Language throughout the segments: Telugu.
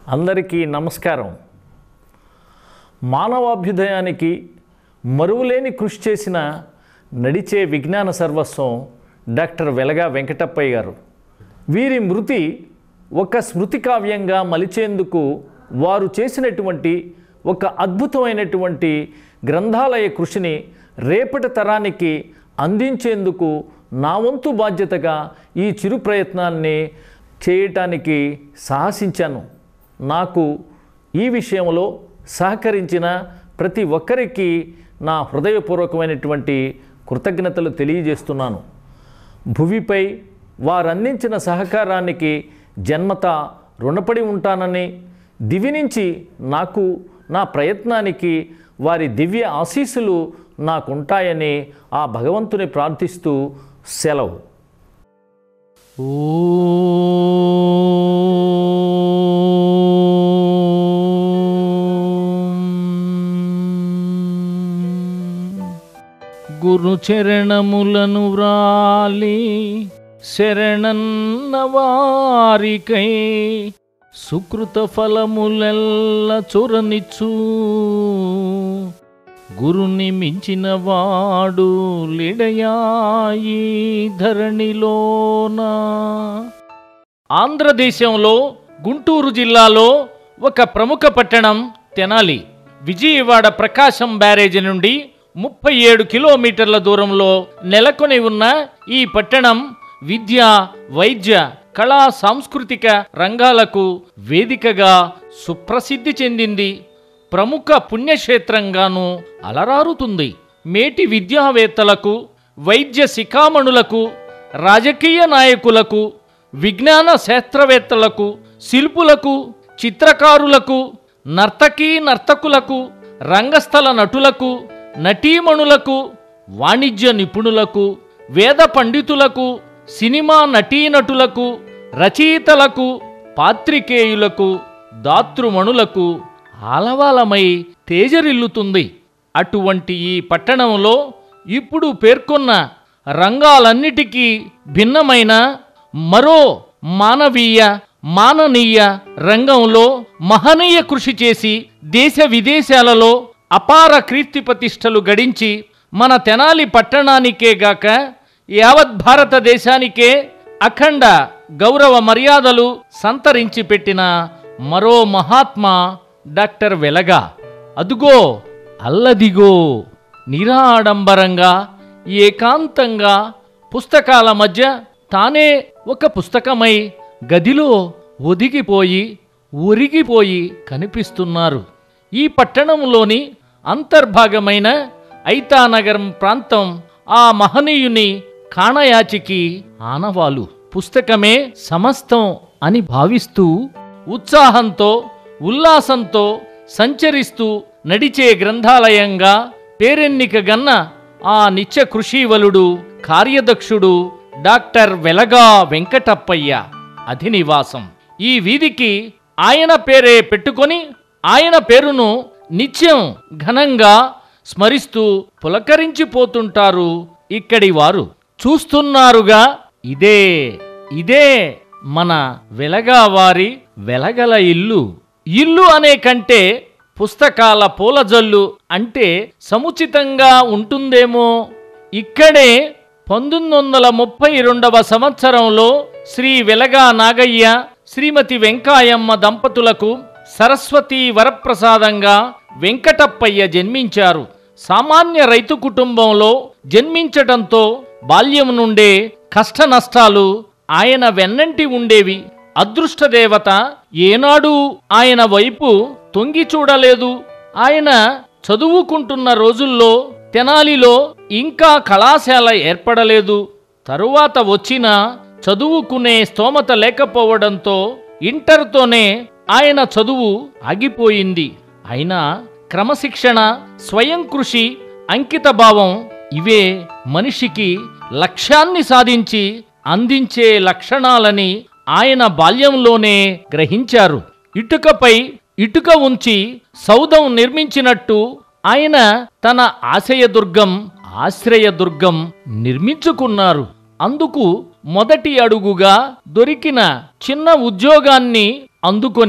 అందరికీ నమస్కారం మానవాభ్యుదయానికి మరువులేని కృషి చేసిన నడిచే విజ్ఞాన సర్వస్వం డాక్టర్ వెలగా వెంకటప్పయ్య గారు వీరి మృతి ఒక స్మృతి కావ్యంగా మలిచేందుకు వారు చేసినటువంటి ఒక అద్భుతమైనటువంటి గ్రంథాలయ కృషిని రేపటి తరానికి అందించేందుకు నా వంతు బాధ్యతగా ఈ చిరు ప్రయత్నాన్ని చేయటానికి సాహసించాను నాకు ఈ విషయంలో సహకరించిన ప్రతి ఒక్కరికి నా హృదయపూర్వకమైనటువంటి కృతజ్ఞతలు తెలియజేస్తున్నాను భువిపై వారందించిన సహకారానికి జన్మత రుణపడి ఉంటానని దివి నుంచి నాకు నా ప్రయత్నానికి వారి దివ్య ఆశీస్సులు నాకుంటాయని ఆ భగవంతుని ప్రార్థిస్తూ సెలవు గురు చరణములను వ్రాలి శరణన్న వారికై సుకృత ఫలములెల్ల చొరనిచ్చు గురుని మించిన వాడు లిడయాయి ధరణిలోనా ఆంధ్రదేశంలో గుంటూరు జిల్లాలో ఒక ప్రముఖ పట్టణం తెనాలి విజయవాడ ప్రకాశం బ్యారేజీ నుండి ముప్పై ఏడు కిలోమీటర్ల దూరంలో నెలకొని ఉన్న ఈ పట్టణం విద్య వైద్య కళా సాంస్కృతిక రంగాలకు వేదికగా సుప్రసిద్ధి చెందింది ప్రముఖ పుణ్యక్షేత్రంగాను అలరారుతుంది మేటి విద్యావేత్తలకు వైద్య శిఖామణులకు రాజకీయ నాయకులకు విజ్ఞాన శాస్త్రవేత్తలకు శిల్పులకు చిత్రకారులకు నర్తకీ నర్తకులకు రంగస్థల నటులకు నటీమణులకు వాణిజ్య నిపుణులకు వేద పండితులకు సినిమా నటీనటులకు రచయితలకు పాత్రికేయులకు దాతృమణులకు ఆలవాలమై తేజరిల్లుతుంది అటువంటి ఈ పట్టణంలో ఇప్పుడు పేర్కొన్న రంగాలన్నిటికీ భిన్నమైన మరో మానవీయ మాననీయ రంగంలో మహనీయ కృషి చేసి దేశ విదేశాలలో అపార కీర్తి ప్రతిష్టలు గడించి మన తెనాలి పట్టణానికే గాక యావత్ భారతదేశానికే అఖండ గౌరవ మర్యాదలు సంతరించి పెట్టిన మరో మహాత్మా డాక్టర్ వెలగా అదుగో అల్లదిగో నిరాడంబరంగా ఏకాంతంగా పుస్తకాల మధ్య తానే ఒక పుస్తకమై గదిలో ఒదిగిపోయి ఒరిగిపోయి కనిపిస్తున్నారు ఈ పట్టణంలోని అంతర్భాగమైన ఐతానగరం ప్రాంతం ఆ మహనీయుని కాణయాచికి ఆనవాలు పుస్తకమే సమస్తం అని భావిస్తూ ఉత్సాహంతో ఉల్లాసంతో సంచరిస్తూ నడిచే గ్రంథాలయంగా పేరెన్నిక గన్న ఆ నిత్య కృషీవలుడు కార్యదక్షుడు డాక్టర్ వెలగా వెంకటప్పయ్య అధినివాసం ఈ వీధికి ఆయన పేరే పెట్టుకొని ఆయన పేరును నిత్యం ఘనంగా స్మరిస్తూ పులకరించిపోతుంటారు ఇక్కడి వారు చూస్తున్నారుగా ఇదే ఇదే మన వెలగా వారి వెలగల ఇల్లు ఇల్లు అనే కంటే పుస్తకాల పూలజల్లు అంటే సముచితంగా ఉంటుందేమో ఇక్కడే పంతొమ్మిది వందల ముప్పై రెండవ సంవత్సరంలో శ్రీ వెలగా నాగయ్య శ్రీమతి వెంకాయమ్మ దంపతులకు సరస్వతి వరప్రసాదంగా వెంకటప్పయ్య జన్మించారు సామాన్య రైతు కుటుంబంలో జన్మించటంతో బాల్యం నుండే కష్ట నష్టాలు ఆయన వెన్నంటి ఉండేవి అదృష్టదేవత ఏనాడు ఆయన వైపు తొంగి చూడలేదు ఆయన చదువుకుంటున్న రోజుల్లో తెనాలిలో ఇంకా కళాశాల ఏర్పడలేదు తరువాత వచ్చిన చదువుకునే స్తోమత లేకపోవడంతో ఇంటర్తోనే ఆయన చదువు ఆగిపోయింది అయినా క్రమశిక్షణ స్వయం కృషి అంకితభావం ఇవే మనిషికి లక్ష్యాన్ని సాధించి అందించే లక్షణాలని ఆయన బాల్యంలోనే గ్రహించారు ఇటుకపై ఇటుక ఉంచి సౌధం నిర్మించినట్టు ఆయన తన ఆశయదుర్గం ఆశ్రయదుర్గం నిర్మించుకున్నారు అందుకు మొదటి అడుగుగా దొరికిన చిన్న ఉద్యోగాన్ని అందుకొని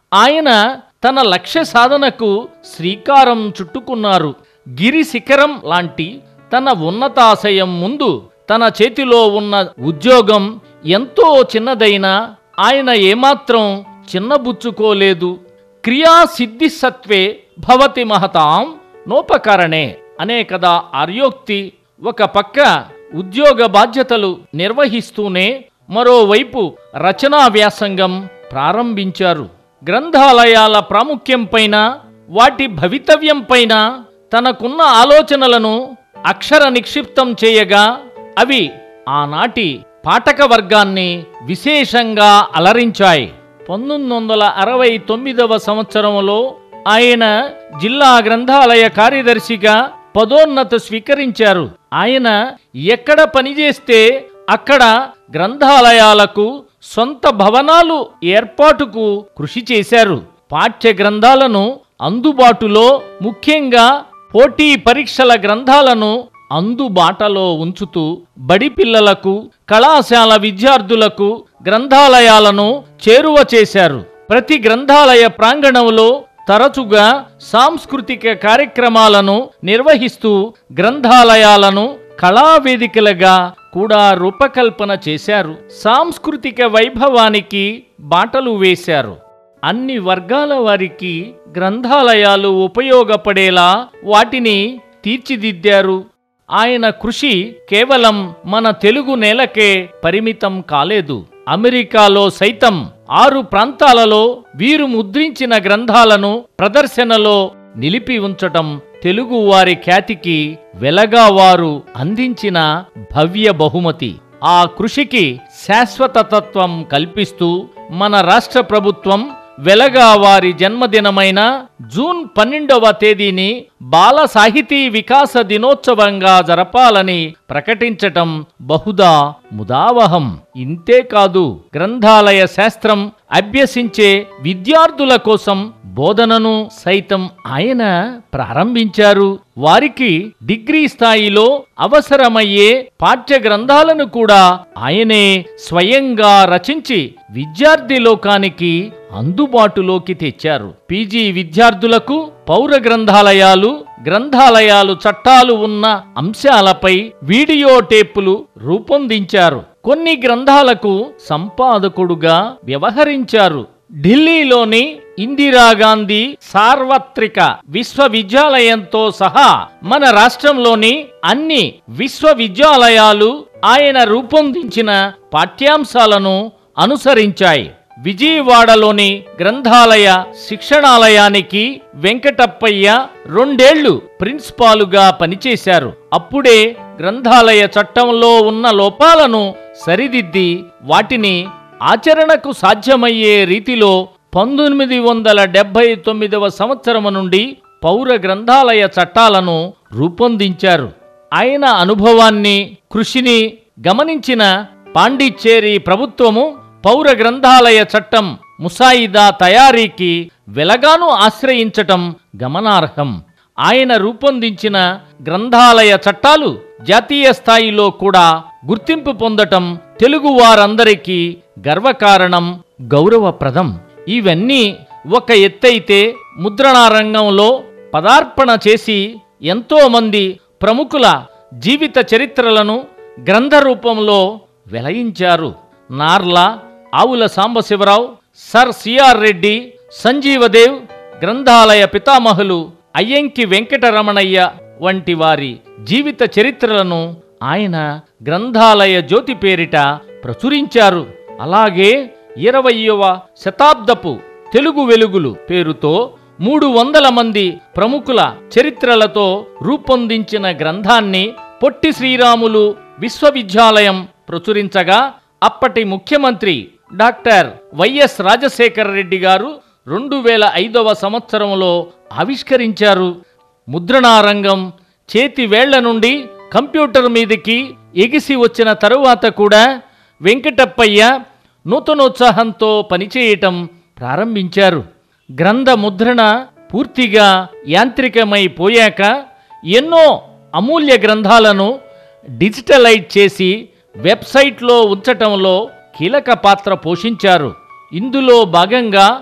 ఆయన తన లక్ష్య సాధనకు శ్రీకారం చుట్టుకున్నారు గిరి శిఖరం లాంటి తన ఉన్నతాశయం ముందు తన చేతిలో ఉన్న ఉద్యోగం ఎంతో చిన్నదైనా ఆయన ఏమాత్రం చిన్నబుచ్చుకోలేదు క్రియా సిద్ధి సత్వే భవతి మహతాం నోపకరణే అనే కదా ఆర్యోక్తి ఒక పక్క ఉద్యోగ బాధ్యతలు నిర్వహిస్తూనే మరోవైపు రచనా వ్యాసంగం ప్రారంభించారు గ్రంథాలయాల ప్రాముఖ్యంపైన వాటి భవితవ్యంపైన తనకున్న ఆలోచనలను అక్షర నిక్షిప్తం చేయగా అవి ఆనాటి పాఠక వర్గాన్ని విశేషంగా అలరించాయి పంతొమ్మిది వందల అరవై తొమ్మిదవ సంవత్సరంలో ఆయన జిల్లా గ్రంథాలయ కార్యదర్శిగా పదోన్నత స్వీకరించారు ఆయన ఎక్కడ పనిచేస్తే అక్కడ గ్రంథాలయాలకు సొంత భవనాలు ఏర్పాటుకు కృషి చేశారు పాఠ్య గ్రంథాలను అందుబాటులో ముఖ్యంగా పోటీ పరీక్షల గ్రంథాలను అందుబాటలో ఉంచుతూ బడి పిల్లలకు కళాశాల విద్యార్థులకు గ్రంథాలయాలను చేరువ చేశారు ప్రతి గ్రంథాలయ ప్రాంగణంలో తరచుగా సాంస్కృతిక కార్యక్రమాలను నిర్వహిస్తూ గ్రంథాలయాలను కళావేదికలుగా కూడా రూపకల్పన చేశారు సాంస్కృతిక వైభవానికి బాటలు వేశారు అన్ని వర్గాల వారికి గ్రంథాలయాలు ఉపయోగపడేలా వాటిని తీర్చిదిద్దారు ఆయన కృషి కేవలం మన తెలుగు నేలకే పరిమితం కాలేదు అమెరికాలో సైతం ఆరు ప్రాంతాలలో వీరు ముద్రించిన గ్రంథాలను ప్రదర్శనలో నిలిపి ఉంచటం తెలుగు వారి ఖ్యాతికి వెలగా వారు అందించిన భవ్య బహుమతి ఆ కృషికి శాశ్వత తత్వం కల్పిస్తూ మన రాష్ట్ర ప్రభుత్వం వెలగా వారి జన్మదినమైన జూన్ పన్నెండవ తేదీని బాల సాహితీ వికాస దినోత్సవంగా జరపాలని ప్రకటించటం బహుదా ముదావహం ఇంతే కాదు గ్రంథాలయ శాస్త్రం అభ్యసించే విద్యార్థుల కోసం బోధనను సైతం ఆయన ప్రారంభించారు వారికి డిగ్రీ స్థాయిలో అవసరమయ్యే పాఠ్య గ్రంథాలను కూడా ఆయనే స్వయంగా రచించి విద్యార్థి లోకానికి అందుబాటులోకి తెచ్చారు పీజీ విద్యార్థులకు పౌర గ్రంథాలయాలు గ్రంథాలయాలు చట్టాలు ఉన్న అంశాలపై వీడియో టేపులు రూపొందించారు కొన్ని గ్రంథాలకు సంపాదకుడుగా వ్యవహరించారు ఢిల్లీలోని ఇందిరాగాంధీ సార్వత్రిక విశ్వవిద్యాలయంతో సహా మన రాష్ట్రంలోని అన్ని విశ్వవిద్యాలయాలు ఆయన రూపొందించిన పాఠ్యాంశాలను అనుసరించాయి విజయవాడలోని గ్రంథాలయ శిక్షణాలయానికి వెంకటప్పయ్య రెండేళ్లు ప్రిన్సిపాలుగా పనిచేశారు అప్పుడే గ్రంథాలయ చట్టంలో ఉన్న లోపాలను సరిదిద్ది వాటిని ఆచరణకు సాధ్యమయ్యే రీతిలో పంతొమ్మిది వందల డెబ్బై తొమ్మిదవ సంవత్సరము నుండి పౌర గ్రంథాలయ చట్టాలను రూపొందించారు ఆయన అనుభవాన్ని కృషిని గమనించిన పాండిచ్చేరి ప్రభుత్వము పౌర గ్రంథాలయ చట్టం ముసాయిదా తయారీకి వెలగాను ఆశ్రయించటం గమనార్హం ఆయన రూపొందించిన గ్రంథాలయ చట్టాలు జాతీయ స్థాయిలో కూడా గుర్తింపు పొందటం తెలుగు వారందరికీ గర్వకారణం గౌరవప్రదం ఇవన్నీ ఒక ఎత్తైతే ముద్రణా రంగంలో పదార్పణ చేసి ఎంతో మంది ప్రముఖుల జీవిత చరిత్రలను గ్రంథ రూపంలో వెలయించారు నార్ల ఆవుల సాంబశివరావు సర్ సిఆర్ రెడ్డి సంజీవదేవ్ గ్రంథాలయ పితామహులు అయ్యంకి వెంకటరమణయ్య వంటి వారి జీవిత చరిత్రలను ఆయన గ్రంథాలయ జ్యోతి పేరిట ప్రచురించారు అలాగే ఇరవయవ శతాబ్దపు తెలుగు వెలుగులు పేరుతో మూడు వందల మంది ప్రముఖుల చరిత్రలతో రూపొందించిన గ్రంథాన్ని పొట్టి శ్రీరాములు విశ్వవిద్యాలయం ప్రచురించగా అప్పటి ముఖ్యమంత్రి డాక్టర్ వైఎస్ రాజశేఖర రెడ్డి గారు రెండు వేల ఐదవ సంవత్సరంలో ఆవిష్కరించారు ముద్రణా రంగం చేతి వేళ్ల నుండి కంప్యూటర్ మీదకి ఎగిసి వచ్చిన తరువాత కూడా వెంకటప్పయ్య నూతనోత్సాహంతో పనిచేయటం ప్రారంభించారు గ్రంథ ముద్రణ పూర్తిగా యాంత్రికమైపోయాక ఎన్నో అమూల్య గ్రంథాలను డిజిటలైజ్ చేసి వెబ్సైట్లో ఉంచటంలో కీలక పాత్ర పోషించారు ఇందులో భాగంగా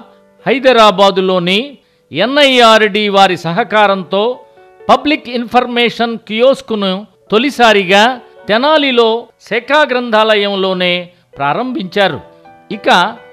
హైదరాబాదులోని ఎన్ఐఆర్డి వారి సహకారంతో పబ్లిక్ ఇన్ఫర్మేషన్ కియోస్కును తొలిసారిగా తెనాలిలో శేఖా గ్రంథాలయంలోనే ప్రారంభించారు ఇక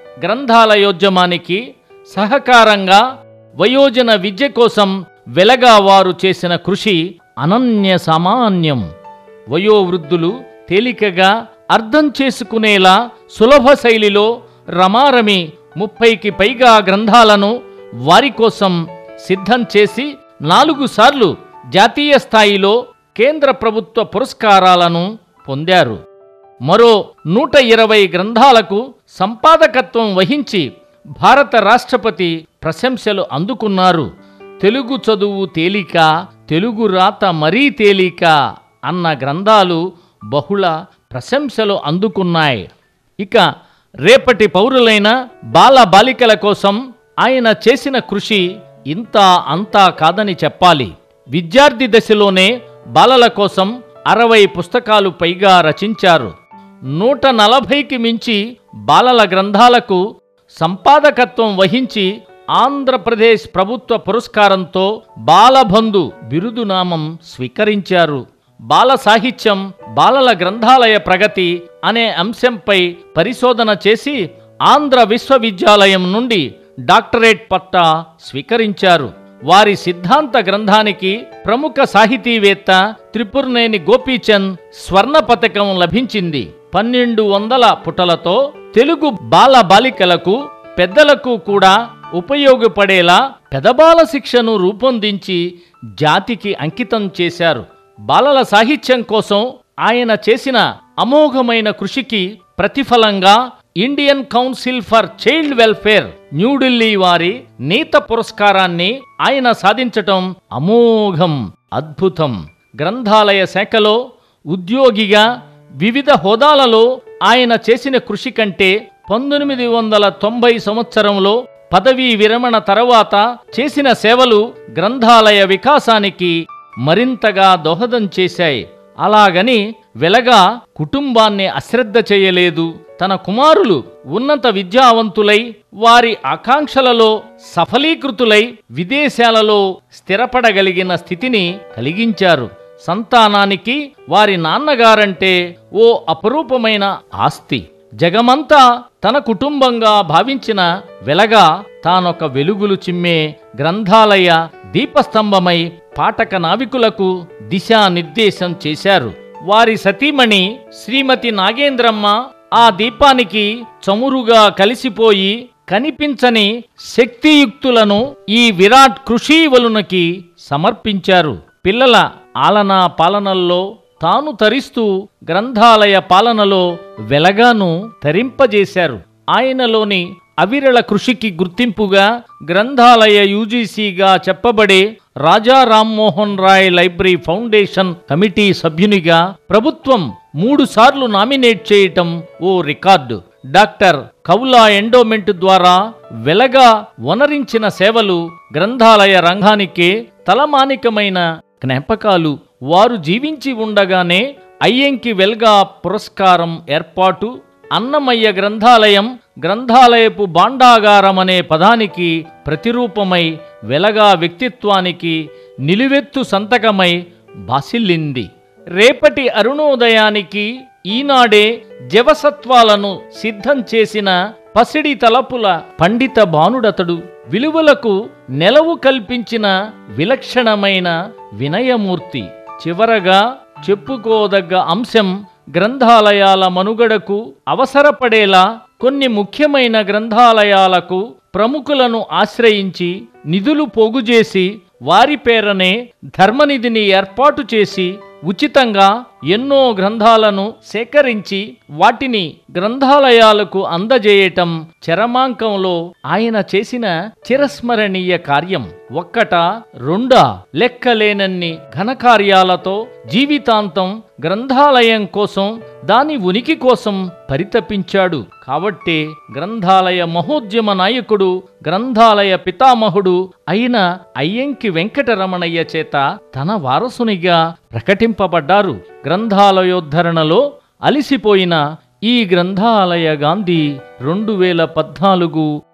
గ్రంథాలయోద్యమానికి సహకారంగా వయోజన విద్య కోసం వెలగా వారు చేసిన కృషి అనన్య సామాన్యం వయోవృద్ధులు తేలికగా అర్థం చేసుకునేలా సులభ శైలిలో రమారమి ముప్పైకి పైగా గ్రంథాలను వారి కోసం సిద్ధం చేసి నాలుగు సార్లు జాతీయ స్థాయిలో కేంద్ర ప్రభుత్వ పురస్కారాలను పొందారు మరో నూట ఇరవై గ్రంథాలకు సంపాదకత్వం వహించి భారత రాష్ట్రపతి ప్రశంసలు అందుకున్నారు తెలుగు చదువు తేలిక తెలుగు రాత మరీ తేలిక అన్న గ్రంథాలు బహుళ ప్రశంసలు అందుకున్నాయి ఇక రేపటి పౌరులైన బాల బాలికల కోసం ఆయన చేసిన కృషి ఇంత అంతా కాదని చెప్పాలి విద్యార్థి దశలోనే బాలల కోసం అరవై పుస్తకాలు పైగా రచించారు నూట నలభైకి మించి బాలల గ్రంథాలకు సంపాదకత్వం వహించి ఆంధ్రప్రదేశ్ ప్రభుత్వ పురస్కారంతో బాలబంధు బిరుదునామం స్వీకరించారు బాల సాహిత్యం బాలల గ్రంథాలయ ప్రగతి అనే అంశంపై పరిశోధన చేసి ఆంధ్ర విశ్వవిద్యాలయం నుండి డాక్టరేట్ పట్టా స్వీకరించారు వారి సిద్ధాంత గ్రంథానికి ప్రముఖ సాహితీవేత్త త్రిపురనేని గోపీచంద్ స్వర్ణ పథకం లభించింది పన్నెండు వందల పుటలతో తెలుగు బాల బాలికలకు పెద్దలకు కూడా ఉపయోగపడేలా పెదబాల శిక్షను రూపొందించి జాతికి అంకితం చేశారు బాలల సాహిత్యం కోసం ఆయన చేసిన అమోఘమైన కృషికి ప్రతిఫలంగా Indian council for child welfare New Delhi వారి నీత పురస్కారాన్ని ఆయన సాధించటం అమోఘం అద్భుతం గ్రంథాలయ శాఖలో ఉద్యోగిగా వివిధ హోదాలలో ఆయన చేసిన కృషి కంటే పంతొమ్మిది వందల తొంభై సంవత్సరంలో పదవీ విరమణ తర్వాత చేసిన సేవలు గ్రంథాలయ వికాసానికి మరింతగా దోహదం చేశాయి అలాగని వెలగా కుటుంబాన్ని అశ్రద్ధ చేయలేదు తన కుమారులు ఉన్నత విద్యావంతులై వారి ఆకాంక్షలలో సఫలీకృతులై విదేశాలలో స్థిరపడగలిగిన స్థితిని కలిగించారు సంతానానికి వారి నాన్నగారంటే ఓ అపరూపమైన ఆస్తి జగమంతా తన కుటుంబంగా భావించిన వెలగా తానొక వెలుగులు చిమ్మే గ్రంథాలయ దీపస్తంభమై పాఠక నావికులకు దిశానిర్దేశం చేశారు వారి సతీమణి శ్రీమతి నాగేంద్రమ్మ ఆ దీపానికి చమురుగా కలిసిపోయి కనిపించని శక్తియుక్తులను ఈ విరాట్ కృషీవలునకి సమర్పించారు పిల్లల ఆలనా పాలనల్లో తాను తరిస్తూ గ్రంథాలయ పాలనలో వెలగాను తరింపజేశారు ఆయనలోని అవిరళ కృషికి గుర్తింపుగా గ్రంథాలయ యూజీసీగా చెప్పబడే Raja Rammohan Roy library foundation committee సభ్యునిగా ప్రభుత్వం మూడు సార్లు నామినేట్ చేయటం ఓ రికార్డు డాక్టర్ కౌలా ఎండోమెంట్ ద్వారా వెలగా వనరించిన సేవలు గ్రంథాలయ రంగానికే తలమానికమైన జ్ఞాపకాలు వారు జీవించి ఉండగానే అయ్యంకి వెల్గా పురస్కారం ఏర్పాటు అన్నమయ్య గ్రంథాలయం గ్రంథాలయపు భాండాగారం అనే పదానికి ప్రతిరూపమై వెలగా వ్యక్తిత్వానికి నిలువెత్తు సంతకమై బాసిల్లింది రేపటి అరుణోదయానికి ఈనాడే జవసత్వాలను సిద్ధం చేసిన పసిడి తలపుల పండిత భానుడతడు విలువలకు నెలవు కల్పించిన విలక్షణమైన వినయమూర్తి చివరగా చెప్పుకోదగ్గ అంశం గ్రంథాలయాల మనుగడకు అవసరపడేలా కొన్ని ముఖ్యమైన గ్రంథాలయాలకు ప్రముఖులను ఆశ్రయించి నిధులు పోగుచేసి వారి పేరనే ధర్మనిధిని ఏర్పాటు చేసి ఉచితంగా ఎన్నో గ్రంథాలను సేకరించి వాటిని గ్రంథాలయాలకు అందజేయటం చరమాంకంలో ఆయన చేసిన చిరస్మరణీయ కార్యం ఒక్కట రెండా లెక్కలేనన్ని ఘనకార్యాలతో జీవితాంతం గ్రంథాలయం కోసం దాని ఉనికి కోసం పరితపించాడు కాబట్టే గ్రంథాలయ మహోద్యమ నాయకుడు గ్రంథాలయ పితామహుడు అయిన అయ్యంకి వెంకటరమణయ్య చేత తన వారసునిగా ప్రకటింపబడ్డారు గ్రంథాలయోద్ధరణలో అలిసిపోయిన ఈ గ్రంథాలయ గాంధీ రెండు వేల పద్నాలుగు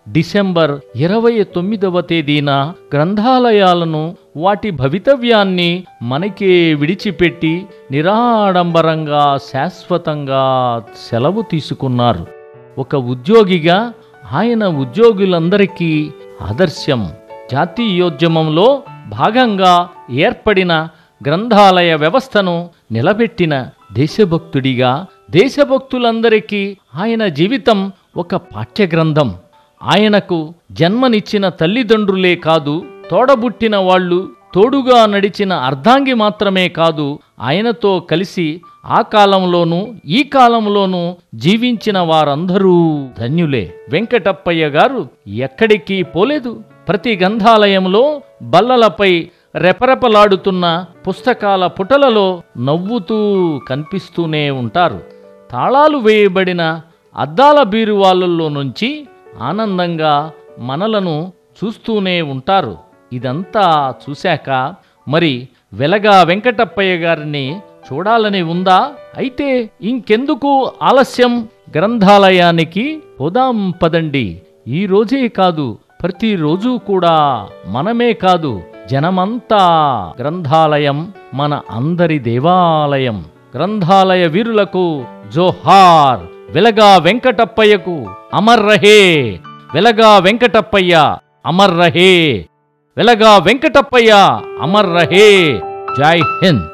డిసెంబర్ ఇరవై తొమ్మిదవ తేదీన గ్రంథాలయాలను వాటి భవితవ్యాన్ని మనకే విడిచిపెట్టి నిరాడంబరంగా శాశ్వతంగా సెలవు తీసుకున్నారు ఒక ఉద్యోగిగా ఆయన ఉద్యోగులందరికీ ఆదర్శం జాతీయోద్యమంలో భాగంగా ఏర్పడిన గ్రంథాలయ వ్యవస్థను నిలబెట్టిన దేశభక్తుడిగా దేశభక్తులందరికీ ఆయన జీవితం ఒక పాఠ్యగ్రంథం ఆయనకు జన్మనిచ్చిన తల్లిదండ్రులే కాదు తోడబుట్టిన వాళ్ళు తోడుగా నడిచిన అర్ధాంగి మాత్రమే కాదు ఆయనతో కలిసి ఆ కాలంలోనూ ఈ కాలంలోనూ జీవించిన వారందరూ ధన్యులే వెంకటప్పయ్య గారు ఎక్కడికి పోలేదు ప్రతి గ్రంథాలయంలో బల్లలపై రెపరెపలాడుతున్న పుస్తకాల పుటలలో నవ్వుతూ కనిపిస్తూనే ఉంటారు తాళాలు వేయబడిన అద్దాల బీరువాళ్ళల్లో నుంచి ఆనందంగా మనలను చూస్తూనే ఉంటారు ఇదంతా చూశాక మరి వెలగా వెంకటప్పయ్య గారిని చూడాలని ఉందా అయితే ఇంకెందుకు ఆలస్యం గ్రంథాలయానికి పోదాం పదండి ఈ రోజే కాదు ప్రతిరోజు కూడా మనమే కాదు జనమంతా గ్రంథాలయం మన అందరి దేవాలయం గ్రంథాలయ వీరులకు జోహార్ వెలగా వెంకటప్పయ్యకు అమర్ రహే వెలగా వెంకటప్పయ్య అమర్ రహే వెలగా వెంకటప్పయ్య అమర్ రహే జై హింద్